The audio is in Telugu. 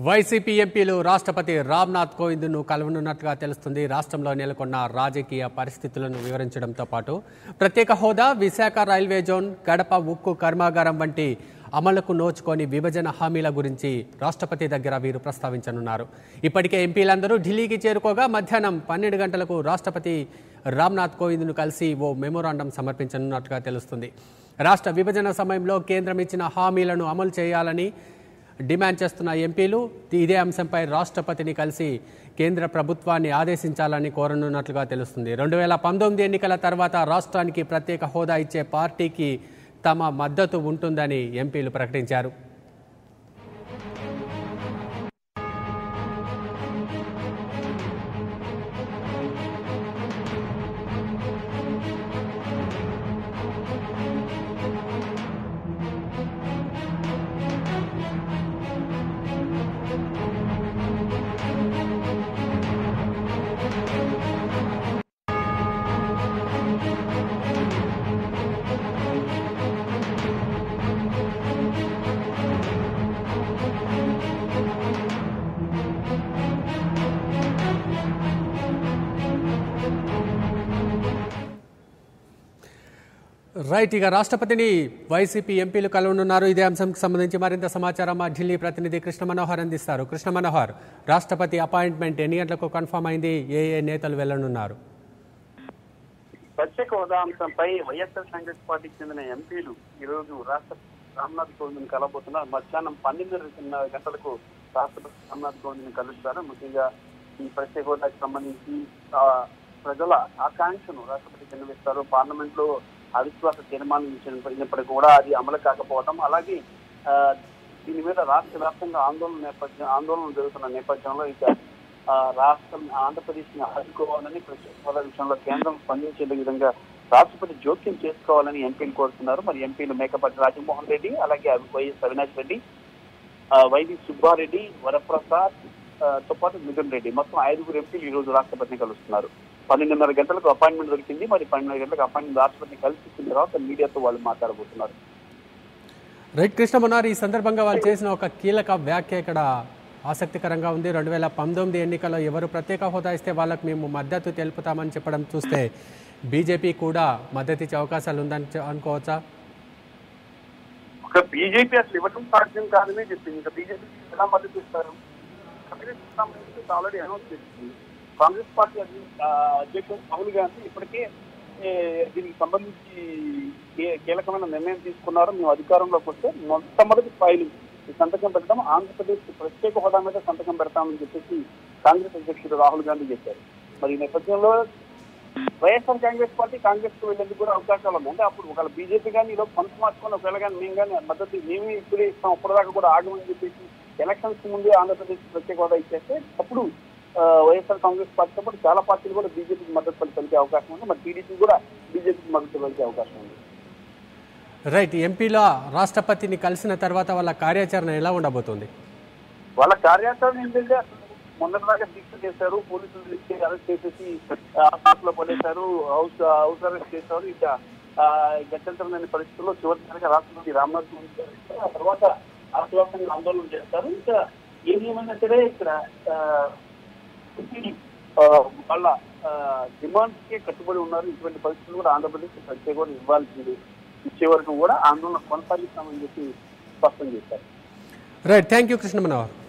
వైసీపీ ఎంపీలు రాష్ట్రపతి రామ్నాథ్ కోవింద్ను కలవనున్నట్లుగా తెలుస్తుంది రాష్ట్రంలో నెలకొన్న రాజకీయ పరిస్థితులను వివరించడంతో పాటు ప్రత్యేక హోదా విశాఖ రైల్వే జోన్ గడప ఉక్కు కర్మాగారం వంటి అమలుకు నోచుకొని విభజన హామీల గురించి రాష్ట్రపతి దగ్గర వీరు ప్రస్తావించనున్నారు ఇప్పటికే ఎంపీలందరూ ఢిల్లీకి చేరుకోగా మధ్యాహ్నం పన్నెండు గంటలకు రాష్ట్రపతి రామ్నాథ్ కోవింద్ను కలిసి ఓ మెమోరాండం సమర్పించనున్నట్లుగా తెలుస్తుంది రాష్ట్ర విభజన సమయంలో కేంద్రం ఇచ్చిన హామీలను అమలు చేయాలని డిమాండ్ చేస్తున్న ఎంపీలు ఇదే అంశంపై రాష్ట్రపతిని కలిసి కేంద్ర ప్రభుత్వాన్ని ఆదేశించాలని కోరనున్నట్లుగా తెలుస్తుంది రెండు వేల పంతొమ్మిది ఎన్నికల తర్వాత రాష్ట్రానికి ప్రత్యేక హోదా ఇచ్చే పార్టీకి తమ మద్దతు ఉంటుందని ఎంపీలు ప్రకటించారు రైట్ ఇక రాష్ట్రపతిని వైసీపీ ఎంపీలు కలవనున్నారు ఇదే అంశంకి సంబంధించి మరింత సమాచారం మా ఢిల్లీ ప్రతినిధి కృష్ణ మనోహర్ అందిస్తారు కృష్ణ మనోహర్ రాష్ట్రపతి అపాయింట్మెంట్ ఎన్ని గంటలకు కన్ఫర్మ్ అయింది ఏ ఏ నేతలు వెళ్ళనున్నారు ప్రత్యేక హోదా అంశంపై వైఎస్ఆర్ కాంగ్రెస్ పార్టీకి చెందిన ఎంపీలు ఈ రోజు రాష్ట్రపతి రామ్నాథ్ కోవింద్ కలబోతున్నారు మధ్యాహ్నం పన్నెండున్నర గంటలకు రాష్ట్రపతి రామ్నాథ్ కోవింద్ కలుస్తారు ముఖ్యంగా ఈ ప్రత్యేక హోదాకి సంబంధించి ఆ, ప్రజల ఆకాంక్షను రాష్ట్రపతి విన్నవిస్తారు పార్లమెంట్ లో అవిశ్వాస తీర్మానం ఇచ్చినప్పటికీ కూడా అది అమలు కాకపోవడం అలాగే ఆ, దీని మీద రాష్ట్ర వ్యాప్తంగా ఆందోళన నేపథ్యం ఆందోళన జరుగుతున్న నేపథ్యంలో ఇక ఆ, రాష్ట్రం ఆంధ్రప్రదేశ్ ని ఆదుకోవాలని ప్రత్యేక హోదా విషయంలో కేంద్రం స్పందించే విధంగా రాష్ట్రపతి జోక్యం చేసుకోవాలని ఎంపీలు కోరుతున్నారు మరి ఎంపీలు మేకపాటి రాజమోహన్ రెడ్డి అలాగే వైఎస్ అవినాష్ రెడ్డి ఆ, వైవి సుబ్బారెడ్డి వరప్రసాద్ ఆ, తో పాటు మిథున్ రెడ్డి మొత్తం ఐదుగురు ఎంపీలు ఈ రోజు రాష్ట్రపతిని కలుస్తున్నారు పన్నెండున్నర గంటలకు అపాయింట్మెంట్ దొరికింది మరి పన్నెండున్నర గంటలకు అపాయింట్మెంట్ రాష్ట్రపతిని కలిసి ఇచ్చిన తర్వాత మీడియాతో వాళ్ళు మాట్లాడబోతున్నారు రైట్ కృష్ణ మనోహర్ ఈ సందర్భంగా వాళ్ళు చేసిన ఒక కీలక వ్యాఖ్య ఇక్కడ ఆసక్తికరంగా ఉంది రెండు వేల పంతొమ్మిది ఎన్నికల్లో ఎవరు ప్రత్యేక హోదా ఇస్తే వాళ్ళకు మేము మద్దతు తెలుపుతామని చెప్పడం చూస్తే బీజేపీ కూడా మద్దతు ఇచ్చే అవకాశాలు ఉందని చె- అనుకోవచ్చా ఒక బీజేపీ అసలు ఇవ్వటం సాధ్యం కాదని చెప్పింది ఇంకా బీజేపీ ఎలా మద్దతు ఇస్తారు కాంగ్రెస్ సంబంధించి ఆల్రెడీ అనౌన్స్ చేసింది కాంగ్రెస్ పార్టీ అధ్య- ఆ, అధ్యక్షుడు రాహుల్ గాంధీ ఇప్పటికే ఏ, దీనికి సంబంధించి కీ- కీలకమైన నిర్ణయం తీసుకున్నారు మేము అధికారంలోకి వస్తే మొట్టమొదటి ఫైల్ ఈ సంతకం పెట్టడం ఆంధ్రప్రదేశ్ ప్రత్యేక హోదా మీద సంతకం పెడతామని చెప్పేసి కాంగ్రెస్ అధ్యక్షుడు రాహుల్ గాంధీ చెప్పారు మరి ఈ నేపథ్యంలో వైఎస్ఆర్ కాంగ్రెస్ పార్టీ కాంగ్రెస్ కు వెళ్ళేందుకు కూడా అవకాశాలు ఉన్నాయి అంటే అప్పుడు ఒకవేళ బీజేపీ కానీ ఈలో మనసు మార్చుకొని ఒకవేళ కానీ మేము కానీ మద్దతు మేము ఇప్పుడే ఇస్తాం అప్పటిదాకా కూడా ఆగమని చెప్పేసి ఎలక్షన్స్ ముందే ఆంధ్రప్రదేశ్ ప్రత్యేక హోదా ఇచ్చేస్తే అప్పుడు ఆ, వైఎస్ఆర్ కాంగ్రెస్ పార్టీతో పాటు చాలా పార్టీలు కూడా బీజేపీకి మద్దతు పలి- పలికే అవకాశం ఉంది మరి టీడీపీ కూడా బీజేపీకి మద్దతు పలికే అవకాశం ఉంది రైట్ ఎంపీల రాష్ట్రపతిని కలిసిన తర్వాత వాళ్ళ కార్యాచరణ ఎలా ఉండబోతుంది వాళ్ళ కార్యాచరణ ఏంటంటే అసలు మొన్నటిదాకా దీక్ష చేశారు పోలీసులు పిలిచి అరెస్ట్ చేసేసి ఆఫీస్ లో పడేశారు హౌస్ హౌస్ అరెస్ట్ చేశారు ఇక ఆ, గత్యంతరం లేని పరిస్థితుల్లో చివరిసారిగా రాష్ట్రపతి రామ్నాథ్ కోవింద్ గారు ఇచ్చారు. ఆ తర్వాత ఆశ్వాసంగా ఆందోళన చేస్తారు ఇంకా ఏది ఏమైనా సరే ఇక్కడ ఆ, ఆ, వాళ్ళ డిమాండ్స్ కే కట్టుబడి ఉన్నారు ఇటువంటి పరిస్థితులు కూడా ఆంధ్రప్రదేశ్ ప్రత్యేక హోదా ఇవ్వాల్సింది ఇచ్చే వరకు కూడా ఆందోళన కొనసాగిస్తామని చెప్పి స్పష్టం చేశారు right thank you Krishna Manohar